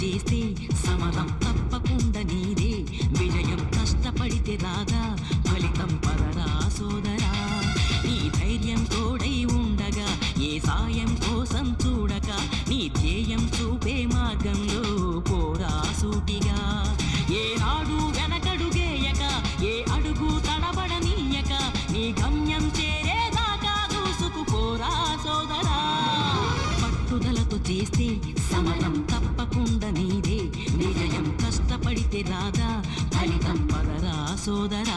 చేస్తే సమరం తప్పకుండా నీదే విజయం కష్టపడితే రాగా ఫలితం పదరా సోదరా నీ ధైర్యం తోడై ఉండగా ఏ సాయం కోసం చూడక నీ ధ్యేయం చూపే మార్గంలో పోరా సూటిగా ఏనాడు వెనకడుగేయక ఏ అడుగు తడబడనీయక నీ గమ్యం చేరేదాకా దూసుకుపోరా సోదరా పట్టుదలతో చేస్తే సమరం తప్పకుండా నీదే విజయం కష్టపడితే రాదా ఫలితం పదరా సోదరా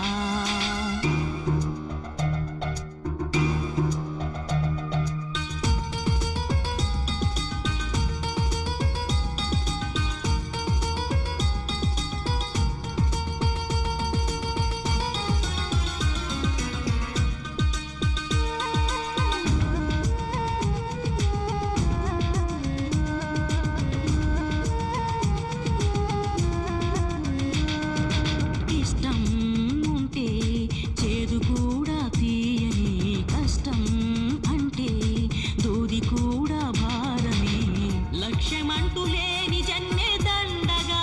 ఇష్టం ఉంటే చేదు కూడా తీయని కష్టం అంటే దూది కూడా భారమే లక్ష్యమంటూ లేని జన్మే దండగా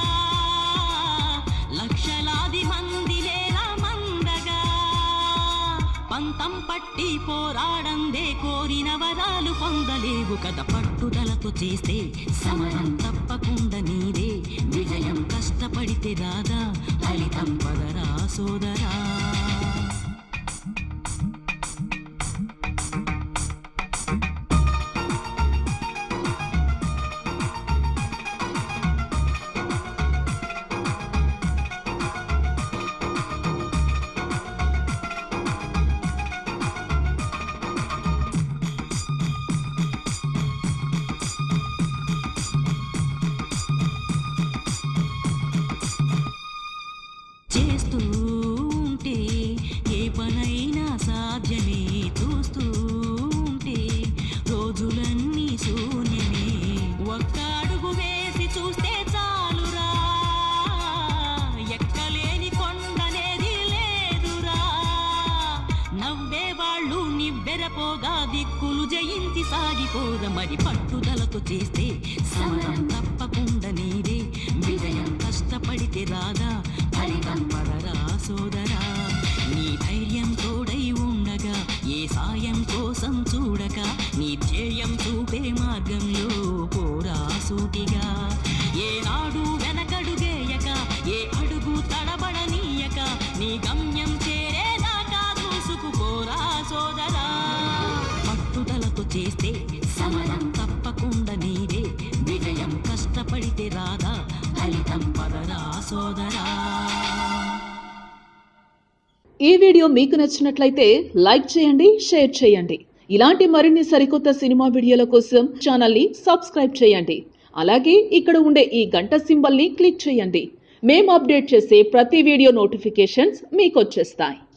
లక్షలాది మంది లేరా మందగా పంతం పట్టి పోరాడందే కోరిన వరాలు పొందలేవు కదా పట్టుదలతో చేస్తే సమరం తప్పకుండా నీదే విజయం కష్టపడితే రాదా ఫలితం పదరా సోదరా చేస్తూ ఉంటే ఏ పనైనా సాధ్యమే చూస్తూ ఉంటే రోజులన్నీ శూన్యమే ఒక్క అడుగు వేసి చూస్తే చాలురా ఎక్కలేని కొండనేది లేదురా నవ్వే వాళ్ళు నివ్వెరపోగా దిక్కులు జయించి సాగిపోద మరి పట్టుదలతో చేస్తే సమరం తప్పకుండా నీదే విజయం కష్టపడితే రాదా ఫలితం పదరా సోదరా నీ ధైర్యం తోడై ఉండగా ఏ సాయం కోసం చూడక నీ ధ్యేయం చూపే మార్గంలో పోరా సూటిగా ఏనాడు వెనకడుగేయక ఏ అడుగు తడబడనీయక నీ గమ్యం చేరేదాకా దూసుకుపోరా సోదరా పట్టుదలతో చేస్తే సమరం తప్పకుండా నీదే విజయం కష్టపడితే రాదా ఫలితం పదరా సోదరా ఈ వీడియో మీకు నచ్చినట్లయితే లైక్ చేయండి షేర్ చేయండి ఇలాంటి మరిన్ని సరికొత్త సినిమా వీడియోల కోసం ఛానల్ని సబ్స్క్రైబ్ చేయండి అలాగే ఇక్కడ ఉండే ఈ గంట సింబల్ని క్లిక్ చేయండి మేము అప్డేట్ చేసే ప్రతి వీడియో నోటిఫికేషన్స్ మీకు వచ్చేస్తాయి